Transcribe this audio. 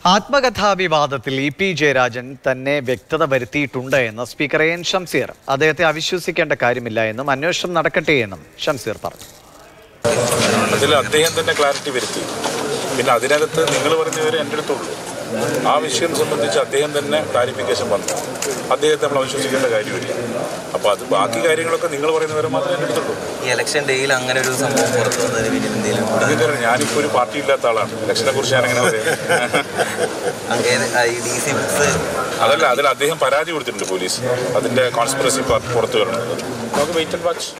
ആത്മകഥാ വിവാദത്തിൽ E P Jayarajan തന്നെ വ്യക്തത വരുത്തിയിട്ടുണ്ട് എന്ന് സ്പീക്കർ എ എൻ ഷംസീർ അദ്ദേഹത്തെ അവിശ്വസിക്കേണ്ട കാര്യമില്ല എന്നും അന്വേഷണം നടക്കട്ടെ എന്നും ഷംസീർ പറഞ്ഞു അതിൽ അദ്ദേഹം തന്നെ ക്ലാരിറ്റി വരുത്തി പിന്നെ അതിനകത്ത് നിങ്ങൾ പറഞ്ഞവരെ എൻ്റെ അടുത്തുള്ളൂ ആ വിഷയം സംബന്ധിച്ച് അദ്ദേഹം തന്നെ ക്ലാരിഫിക്കേഷൻ വന്നു അദ്ദേഹത്തെ നമ്മൾ അവിശ്വസിക്കേണ്ട കാര്യമില്ല അപ്പോൾ അത് ബാക്കി കാര്യങ്ങളൊക്കെ നിങ്ങൾ പറയുന്നവരെ മാത്രമേ എൻ്റെ അടുത്തുള്ളൂ ഈ ഇലക്ഷൻ ഡേയിൽ അങ്ങനെ ഒരു സംഭവം പുറത്തു വന്നതിന് പിന്നിൽ എന്തെങ്കിലും എനിക്കറിയാം ഞാനിപ്പോൾ ഒരു പാർട്ടി ഇല്ലാത്ത ആളാണ് ഇലക്ഷനെ കുറിച്ച് ഞാൻ എങ്ങനെ പറയാം ഈ ഡി സി ബുക്സ് അതല്ല അതിൽ അദ്ദേഹം പരാതി കൊടുത്തിട്ടുണ്ട് പോലീസ് അതിൻ്റെ കോൺസ്പിറസി പുറത്തു വരണം നമുക്ക് വെയിറ്റ് ആൻഡ് വാച്ച്